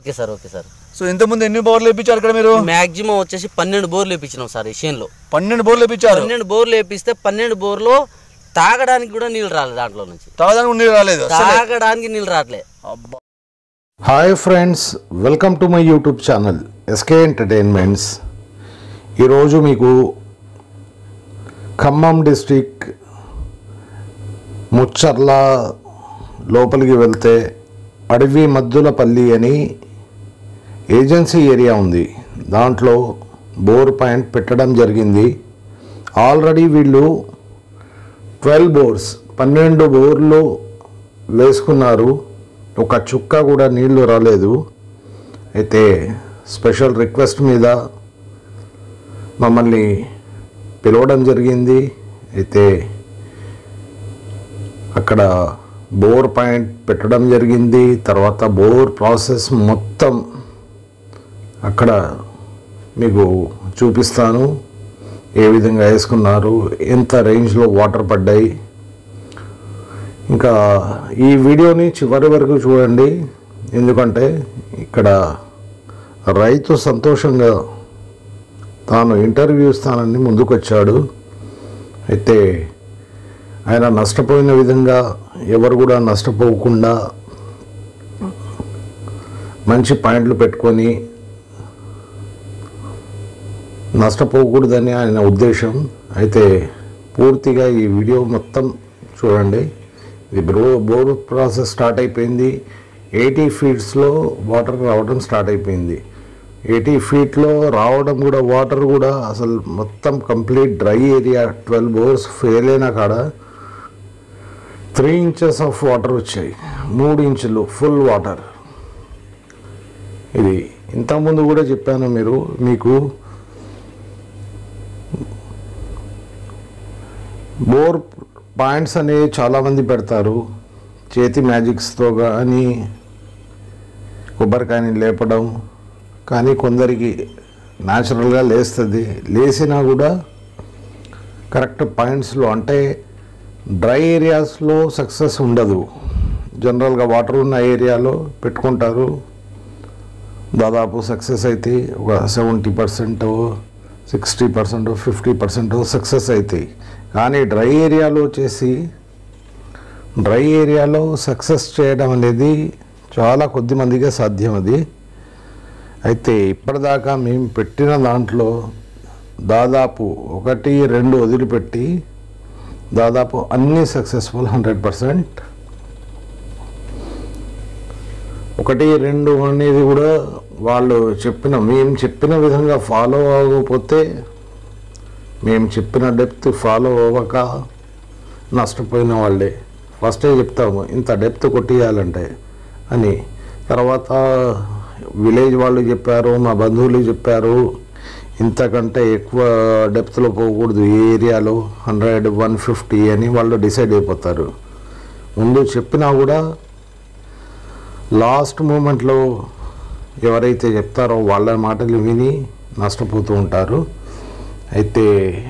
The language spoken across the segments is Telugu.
Okay sir okay sir so ఇంతకుముందు ఎన్ని బోర్లు వేయించారు ఇక్కడ మీరు మ్యాక్సిమం వచ్చేసి పన్నెండు బోర్లు వేయించినాం సార్ ఈ చేనులో పన్నెండు బోర్లు వేయించారు పన్నెండు బోర్లు వేపిస్తే పన్నెండు బోర్లో తాగడానికి కూడా నీళ్ళు రాలేదు దాంట్లో నుంచి తాగడానికి నీళ్ళు రాలేదు తాగడానికి నీళ్ళు రావట్లే అబ్బా hi friends welcome to my YouTube channel SK entertainments ఈరోజు మీకు ఖమ్మం డిస్టిక్ ముచ్చర్ల లోపలికి వెళ్తే అడవి మద్దులపల్లి అని ఏజెన్సీ ఏరియా ఉంది దాంట్లో బోర్ పాయింట్ పెట్టడం జరిగింది ఆల్రెడీ వీళ్ళు ట్వెల్వ్ బోర్స్ పన్నెండు బోర్లు వేసుకున్నారు ఒక చుక్క కూడా నీళ్లు రాలేదు అయితే స్పెషల్ రిక్వెస్ట్ మీద మమ్మల్ని పిలవడం జరిగింది అయితే అక్కడ బోర్ పాయింట్ పెట్టడం జరిగింది తర్వాత బోర్ ప్రాసెస్ మొత్తం అక్కడ మీకు చూపిస్తాను ఏ విధంగా వేసుకున్నారు ఎంత రేంజ్లో వాటర్ పడ్డాయి ఇంకా ఈ వీడియోని చివరి వరకు చూడండి ఎందుకంటే ఇక్కడ రైతు సంతోషంగా తాను ఇంటర్వ్యూ ఇస్తానని ముందుకొచ్చాడు అయితే ఆయన నష్టపోయిన విధంగా ఎవరు కూడా నష్టపోకుండా మంచి పాయింట్లు పెట్టుకొని నష్టపోకూడదని ఆయన ఉద్దేశం అయితే పూర్తిగా ఈ వీడియో మొత్తం చూడండి ఇది బ్రో బోర్ ప్రాసెస్ స్టార్ట్ అయిపోయింది ఎయిటీ ఫీట్స్లో వాటర్ రావడం స్టార్ట్ అయిపోయింది ఎయిటీ ఫీట్లో రావడం కూడా వాటర్ కూడా అసలు మొత్తం complete dry area twelve bores fail అయిన కాడ త్రీ ఇంచెస్ ఆఫ్ వాటర్ వచ్చాయి మూడు ఇంచులు ఫుల్ వాటర్ ఇది ఇంతకుముందు కూడా చెప్పాను మీరు మీకు బోర్ పాయింట్స్ అనేవి చాలామంది పెడతారు చేతి మ్యాజిక్స్తో కానీ కొబ్బరికాయని లేపడం కానీ కొందరికి న్యాచురల్గా లేస్తుంది లేసినా కూడా కరెక్ట్ పాయింట్స్లో అంటే డ్రై ఏరియాస్లో సక్సెస్ ఉండదు జనరల్గా వాటర్ ఉన్న ఏరియాలో పెట్టుకుంటారు దాదాపు సక్సెస్ అయితే ఒక seventy percent sixty percent fifty percent success అవుతాయి కానీ డ్రై ఏరియాలో వచ్చేసి డ్రై ఏరియాలో సక్సెస్ చేయడం అనేది చాలా కొద్ది మందికే సాధ్యం అది అయితే ఇప్పటిదాకా మేము పెట్టిన దాంట్లో దాదాపు ఒకటి రెండు వదిలిపెట్టి దాదాపు అన్నీ సక్సెస్ఫుల్ హండ్రెడ్ పర్సెంట్ ఒకటి రెండు అనేది కూడా వాళ్ళు చెప్పిన మేము చెప్పిన విధంగా ఫాలో అవ్వకపోతే మేము చెప్పిన డెప్త్ ఫాలో అవ్వక నష్టపోయిన వాళ్ళే ఫస్టే చెప్తాము ఇంత డెప్త్ కొట్టియాలంటే అని తర్వాత విలేజ్ వాళ్ళు చెప్పారు మా బంధువులు చెప్పారు ఇంతకంటే ఎక్కువ డెప్త్లో పోకూడదు ఈ ఏరియాలో హండ్రెడ్ వన్ ఫిఫ్టీ అని వాళ్ళు డిసైడ్ అయిపోతారు ముందు చెప్పినా కూడా లాస్ట్ మూమెంట్లో ఎవరైతే చెప్తారో వాళ్ళ మాటలు విని నష్టపోతూ ఉంటారు అయితే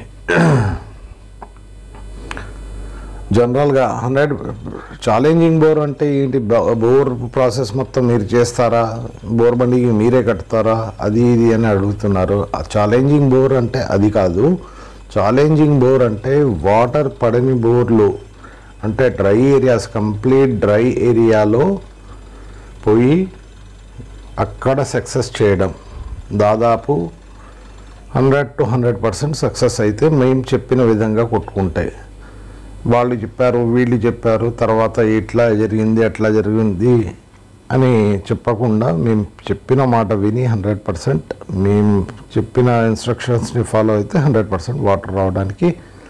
జనరల్గా హండ్రెడ్ ఛాలెంజింగ్ బోర్ అంటే ఏంటి బ- బోర్ ప్రాసెస్ మొత్తం మీరు చేస్తారా బోర్ బండికి మీరే కడతారా అది ఇది అని అడుగుతున్నారు ఆ ఛాలెంజింగ్ బోర్ అంటే అది కాదు ఛాలెంజింగ్ బోర్ అంటే వాటర్ పడని బోర్లు అంటే డ్రై ఏరియాస్ కంప్లీట్ డ్రై ఏరియాలో పోయి అక్కడ సక్సెస్ చేయడం దాదాపు hundred to hundred percent success అయితే మేము చెప్పిన విధంగా కొట్టుకుంటాయి వాళ్ళు చెప్పారు వీళ్ళు చెప్పారు తర్వాత ఇట్లా జరిగింది అట్లా జరిగింది అని చెప్పకుండా మేము చెప్పిన మాట విని హండ్రెడ్ పర్సెంట్ మేము చెప్పిన ఇన్స్ట్రక్షన్స్ని ఫాలో అయితే హండ్రెడ్ పర్సెంట్ వాటర్ రావడానికి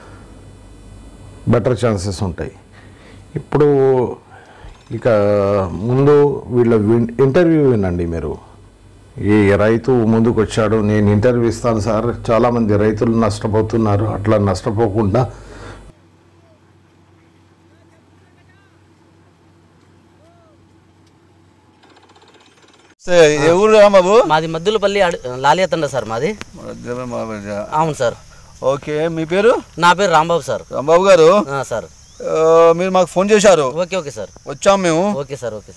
బెటర్ ఛాన్సెస్ ఉంటాయి ఇప్పుడు ఇక ముందు వీళ్ళ విన్- ఇంటర్వ్యూ వినండి మీరు ఈ రైతు ముందుకు వచ్చాడు నేను ఇంటర్వ్యూ ఇస్తాను సార్ చాలామంది రైతులు నష్టపోతున్నారు అట్లా నష్టపోకుండా సరే, ఏ ఊరు రా బాబు మాది మద్దులపల్లి అడ- లాలియతండ సార్ మాది అవును సార్ ఓకే మీ పేరు నా పేరు రాంబాబు సార్ రాంబాబు గారు ఆ, సార్ ఆ, మీరు మాకు ఫోన్ చేశారు ఓకే ఓకే సార్ వచ్చాం మేము okay sir okay sir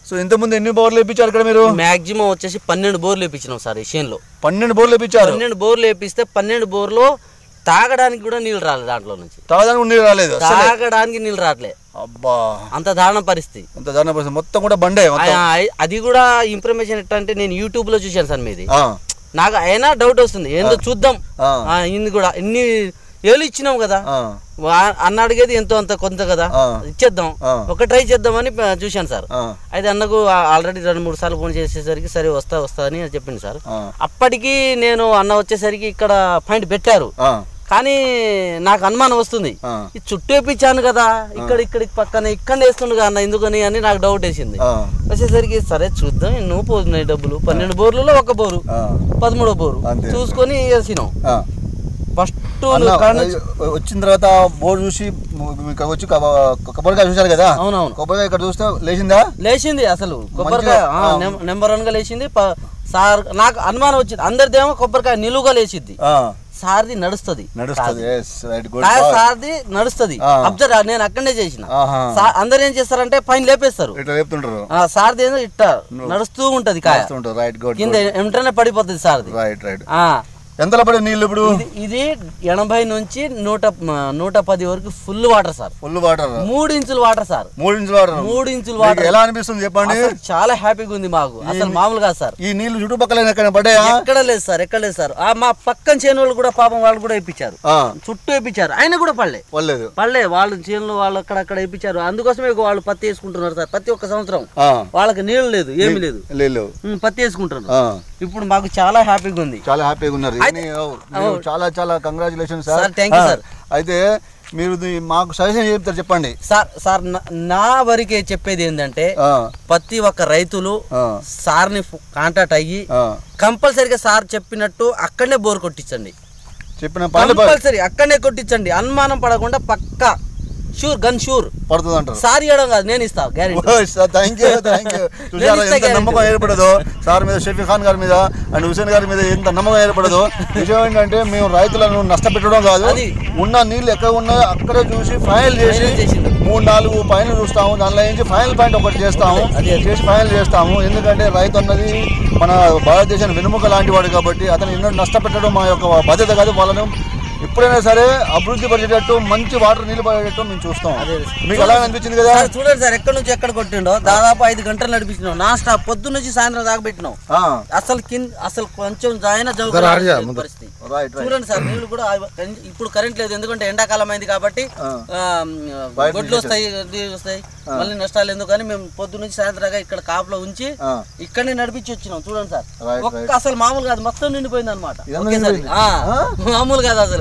so ఇంతకుముందు ఎన్ని బోర్లు వేయించారు ఇక్కడ మీరు మాక్సిమం వచ్చేసి పన్నెండు బోర్లు వేపించినాం సార్ ఈ చేనులో పన్నెండు బోర్లు వేయించారు పన్నెండు బోర్లు వేపిస్తే పన్నెండు బోర్లు తాగడానికి కూడా నీళ్ళు రాలేదు దాంట్లో నుంచి తాగడానికి నీళ్ళు రాలేదు అసలే. తాగడానికి నీళ్ళు రావట్లే అబ్బా అంత దారుణ పరిస్థితి అంత దారుణ పరిస్థితి మొత్తం కూడా బండే మొత్తం. ఆ- ఆ- అది కూడా ఇన్ఫర్మేషన్ ఎట్లా అంటే నేను యూట్యూబ్ లో చూశాను సార్ మీది ఆ, నాకు అయినా డౌట్ వస్తుంది ఏందో చూద్దాం ఆ. ఆ, ఇది కూడా ఇన్ని ఏళ్ళు ఇచ్చినాం కదా ఆ, వా- అన్న అడిగేది ఎంతో అంత కొంత కదా ఆ. ఇచ్చేద్దాం ఆ. ఒక ట్రై చేద్దామని ప- చూశాను సార్ ఆ, అయితే అన్నకు ఆల్రెడీ రెండు మూడు సార్లు ఫోన్ చేసేసరికి సరే వస్తా వస్తా అని చెప్పింది సార్ ఆ, అప్పటికి నేను అన్న వచ్చేసరికి ఇక్కడ పాయింట్ పెట్టారు ఆ, కానీ నాకు అనుమానం వస్తుంది ఆ. ఈ చుట్టూ వేపించాను కదా ఇక్కడ ఇక్కడ పక్కన ఇక్కడ వేస్తుండగా అన్న ఎందుకని అని నాకు డౌట్ వేసింది ఆ, వచ్చేసరికి సరే చూద్దాం ఎన్నో పోతున్నాయి డబ్బులు పన్నెండు బోర్లలో ఒక బోరు ఆ. పదమూడో బోరు అంతే. చూసుకొని వేసినాం ఆ. ఫస్ట్ అన్న, కాడ వచ్చిన తర్వాత బోర్డు చూసి మీకు వచ్చి కబ- కొబ్బరికాయ చూశారు కదా అవునవును కొబ్బరికాయ ఇక్కడ చూస్తే లేచిందా లేచింది అసలు కొబ్బరికాయ ఆ, నెం- నెంబర్ వన్ గా లేచింది ప- సార్ నాకు అనుమానం వచ్చింది అందరిదేమో కొబ్బరికాయ నిలువుగా లేచింది ఆ, సార్ది నడుస్తుంది నడుస్తుంది ఎస్ రైట్ గుడ్ కాయ సార్ది నడుస్తుంది ఆ. అబ్జర్వ్ నేను అక్కడనే చేసిన ఆహా సా- అందరు ఏం చేస్తారంటే పైన లేపేస్తారు ఇట్లా చెప్తుంటారు ఆ సార్ది ఏదో ఇట్ట నడుస్తూ ఉంటది కాయ చేస్తుంటారు రైట్ గుడ్ కింద వెంటనే పడిపోతుంది సార్ది రైట్ రైట్ ఆ ఎంతలో పడే నీళ్ళు ఇప్పుడు ఇది ఇది ఎనభై నుంచి నూట నూట పది వరకు full water sir full water మూడు ఇంచుల వాటర్ సార్ మూడు ఇంచుల వాటర్ మూడు ఇంచుల మీకు వాటర్ ఎలా అనిపిస్తుంది చెప్పండి అసలు చాలా హ్యాపీగా ఉంది మాకు అసలు మామూలు కాదు సార్ ఈ నీళ్లు చుట్టుపక్కల ఎక్కడ పడ్డాయా ఎక్కడ లేదు సార్ ఎక్కడ లేదు సార్ ఆ మా పక్కన చేను వాళ్ళు కూడా పాపం వాళ్ళు కూడా ఇప్పించారు ఆ, చుట్టూ ఇప్పించారు అయినా కూడా పడలే పర్లేదు పడలే వాళ్ళు చేనులు వాళ్ళు అక్కడక్కడ ఇప్పించారు అందుకోసమే ఇగో వాళ్ళు పత్తి వేసుకుంటున్నారు సార్ ప్రతి ఒక్క సంవత్సరం ఆ, వాళ్ళకి నీళ్ళు లేదు ఏమీ లేదు లేదు ఉమ్, పత్తి వేసుకుంటున్నారు ఆ, ఇప్పుడు మాకు చాలా హ్యాపీగా ఉంది చాలా హ్యాపీగా ఉన్నారు అయితే- ఇన్ని- ఓ, మీరు చాలా చాలా congratulation sir sir, thank you, ఆ, సార్. అయితే మీరు ఇది మాకు సజెషన్ చెప్తారు చెప్పండి సార్ సార్ నా- నా వరకే చెప్పేది ఏంటంటే ఆ, ప్రతి ఒక్క రైతులు ఆ, సార్ని కాంటాక్ట్ అయ్యి ఆ. కంపల్సరిగా సార్ చెప్పినట్టు అక్కడనే బోర్ కొట్టించండి చెప్పిన పనులు కంపల్సరీ అక్కడనే కొట్టించండి అనుమానం పడకుండా పక్కా షూర్ గన్ షూర్ పడుతుంది అంటారు సార్ ఇవ్వడం కాదు నేను ఇస్తా guarantee thank you thank you చూసారా ఇస్తా ఎంత guarantee. నమ్మకం ఏర్పడదో సార్ మీద షఫీ ఖాన్ గారి మీద అండ్ హుసేన్ గారి మీద ఎంత నమ్మకం ఏర్పడదో విషయం ఏంటంటే మేము రైతులను నష్టపెట్టడం కాదు అది. ఉన్న నీళ్ళు ఎక్కడ ఉన్నాయో అక్కడే చూసి ఫైనల్ చేసి Final చేసిండు. మూడు నాలుగు ఫైనల్ చూస్తాము దానిలో నుంచి ఫైనల్ పాయింట్ ఒకటి చేస్తాము అదే, అదే. చేసి ఫైనల్ చేస్తాము ఎందుకంటే రైతు అన్నది మన భారతదేశానికి వెనుముక లాంటి వాడు కాబట్టి అతను ఎన్నో నష్టపెట్టడం మా యొక్క బాధ్యత కాదు వాళ్ళను ఎప్పుడైనా సరే అభివృద్ధి పరిచేటట్టు మంచి వాటర్ నీళ్ళు పడేటట్టు మేము చూస్తాం అదే. మీకు ఎలా అనిపించింది కదా సార్ చూడండి సార్ ఎక్కడి నుంచి ఎక్కడ కొట్టిండో దాదాపు ఐదు గంటలు నడిపించినాం నా స్టాప్ పొద్దు నుంచి సాయంత్రం దాకా పెట్టినాం ఆ, అసలు కింద అసలు కొంచెం జాయిన ఒకసారి ఆడు చేయి, ముందు. పరిస్థితి రైట్ రైట్ చూడండి సార్ నీళ్ళు కూడా ఆ- ఇప్పుడు కరెంట్ లేదు ఎందుకంటే ఎండాకాలం అయింది కాబట్టి ఆ. ఆ, బయట గొడ్లు నుంచి వస్తాయి నీళ్ళు వస్తాయి మళ్ళీ నష్టాలు ఎందుకని మేము పొద్దు నుంచి సాయంత్రం దాకా ఇక్కడ కాపులో ఉంచి ఆ. ఇక్కడనే నడిపించి వచ్చినాం చూడండి సార్ రైట్, ఒక్క అసలు మామూలు కాదు మొత్తం నిండిపోయింది అనమాట ఇదంతా ఒకేసారి నిండిపోయింది? ఆ, మామూలు కాదు అసలు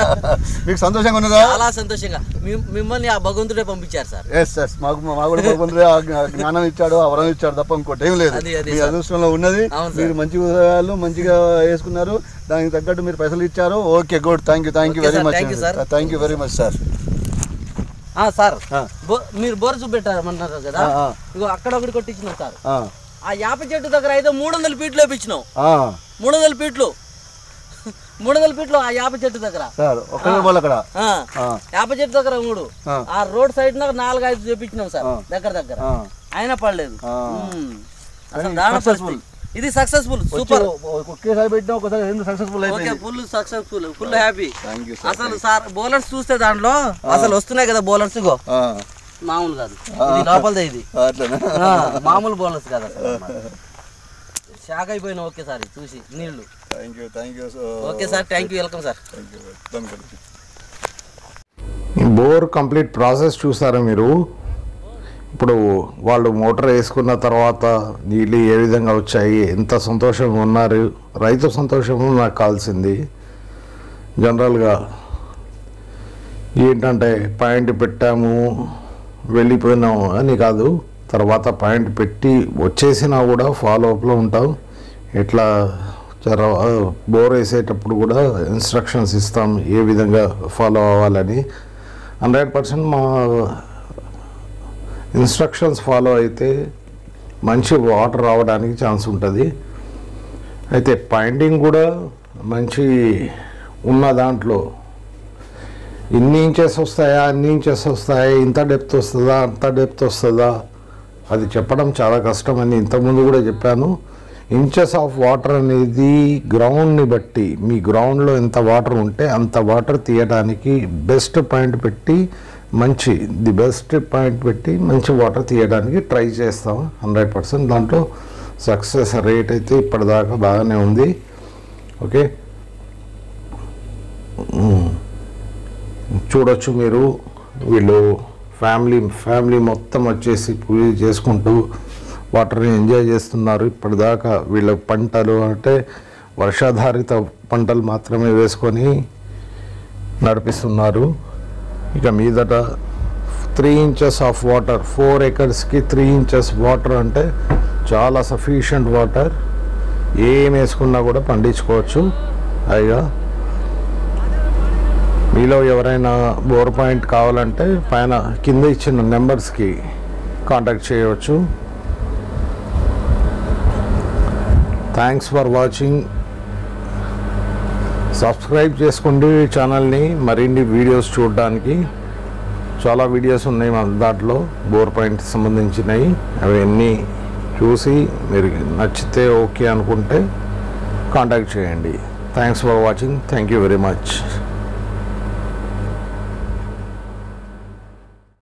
మీకు సంతోషంగా ఉన్నదా చాలా సంతోషంగా మీ- మిమ్మల్ని ఆ భగవంతుడే పంపించారు సార్ ఎస్ ఎస్ మాకు మా కూడా భగవంతుడే ఆ జ్ఞా- జ్ఞానం ఇచ్చాడు ఆ వరం ఇచ్చాడు తప్ప ఇంకోటి ఏం లేదు అది, అది మీ సార్. అదృష్టంలో ఉన్నది అవును సార్. మీరు మంచి ఉదయాలు మంచిగా వేసుకున్నారు దానికి తగ్గట్టు మీరు పైసలు ఇచ్చారు okay good thank you thank you Okay, very sir. Much Thank you, sir. Thank you very much sir ఆ, సార్ ఆ. బో- మీరు బోర్ చూపెట్టారన్నారు కదా ఆ, ఆ. ఇగో అక్కడ ఒకటి కొట్టించినాం సార్ ఆ యాప చెట్టు దగ్గర అయితే మూడు వందల ఫీట్లు వేపించినాం మూడు వందల ఫీట్లు మూడు వందల ఫీట్లు ఆ యాప చెట్టు దగ్గర సార్ ఒక్క వాళ్ళు అక్కడ ఆ, ఆ, యాప చెట్టు దగ్గర మూడు ఆ. ఆ రోడ్ సైడ్ నాలుగు ఐదు చూపించినాం సార్ ఆ. దగ్గర దగ్గర ఆ. అయినా పడలేదు ఆ. ఉమ్. అసలు కానీ దారుణ successful. పరిస్థితి. ఇది సక్సెస్ఫుల్ వచ్చి సూపర్ ఒకేసారి పెట్టినా ఒకసారి రెండు సక్సెస్ఫుల్ ఓకే అయిపోయింది full successful full happy thank you అసలు సార్ బౌలర్స్ చూస్తే దాంట్లో అసలు వస్తున్నాయి కదా బౌలర్స్ ఇగో మామూలు కాదు ఇది లోపలదే ఇది అట్లనా ఆ, మామూలు బౌలర్స్ కాదు అసలు షాక్ అయిపోయినా ఒకేసారి చూసి నీళ్లు thank you thank you okay sir thank you welcome sir thank you thank you bore complete process చూసారా మీరు ఇప్పుడు వాళ్ళు మోటార్ వేసుకున్న తర్వాత నీళ్ళు ఏ విధంగా వచ్చాయి ఎంత సంతోషంగా ఉన్నారు రైతు సంతోషము నాకు కావాల్సింది జనరల్గా ఏంటంటే పాయింట్ పెట్టాము వెళ్ళిపోయినాము అని కాదు తర్వాత పాయింట్ పెట్టి వచ్చేసినా కూడా ఫాలో అప్లో ఉంటాం ఎట్లా తర్వాత బోర్ వేసేటప్పుడు కూడా ఇన్స్ట్రక్షన్స్ ఇస్తాం ఏ విధంగా ఫాలో అవ్వాలని హండ్రెడ్ పర్సెంట్ మా ఇన్స్ట్రక్షన్స్ ఫాలో అయితే మంచి వాటర్ రావడానికి ఛాన్స్ ఉంటుంది అయితే పాయింటింగ్ కూడా మంచి ఉన్న దాంట్లో ఇన్ని ఇంచెస్ వస్తాయా అన్ని ఇంచెస్ వస్తాయా ఇంత డెప్త్ వస్తుందా అంత డెప్త్ వస్తుందా అది చెప్పడం చాలా కష్టం అని ఇంతకుముందు కూడా చెప్పాను ఇంచెస్ ఆఫ్ వాటర్ అనేది గ్రౌండ్ని బట్టి మీ గ్రౌండ్లో ఎంత వాటర్ ఉంటే అంత వాటర్ తీయడానికి బెస్ట్ పాయింట్ పెట్టి మంచి ది బెస్ట్ పాయింట్ పెట్టి మంచి వాటర్ తీయడానికి ట్రై చేస్తాం హండ్రెడ్ పర్సెంట్ దాంట్లో సక్సెస్ రేట్ అయితే ఇప్పటిదాకా బాగానే ఉంది ఓకే మ్మ్. చూడొచ్చు మీరు వీళ్ళు ఫ్యామిలీ ఫ్యామిలీ మొత్తం వచ్చేసి పూజ చేసుకుంటూ వాటర్ని ఎంజాయ్ చేస్తున్నారు ఇప్పటిదాకా వీళ్ళ పంటలు అంటే వర్షాధారిత పంటలు మాత్రమే వేసుకొని నడిపిస్తున్నారు ఇక మీదట three inches of water four ఎకర్స్కి త్రీ ఇంచెస్ వాటర్ అంటే చాలా సఫిషియంట్ వాటర్ ఏం వేసుకున్నా కూడా పండించుకోవచ్చు హాయిగా మీలో ఎవరైనా బోర్ పాయింట్ కావాలంటే పైన కింద ఇచ్చిన నెంబర్స్కి కాంటాక్ట్ చేయవచ్చు థ్యాంక్స్ ఫర్ వాచింగ్ సబ్స్క్రైబ్ చేసుకోండి ఛానల్ని మరిన్ని వీడియోస్ చూడడానికి చాలా వీడియోస్ ఉన్నాయి మన దాంట్లో బోర్ పాయింట్ సంబంధించినవి అవన్నీ చూసి మీరు నచ్చితే ఓకే అనుకుంటే కాంటాక్ట్ చేయండి thanks for watching thank you very much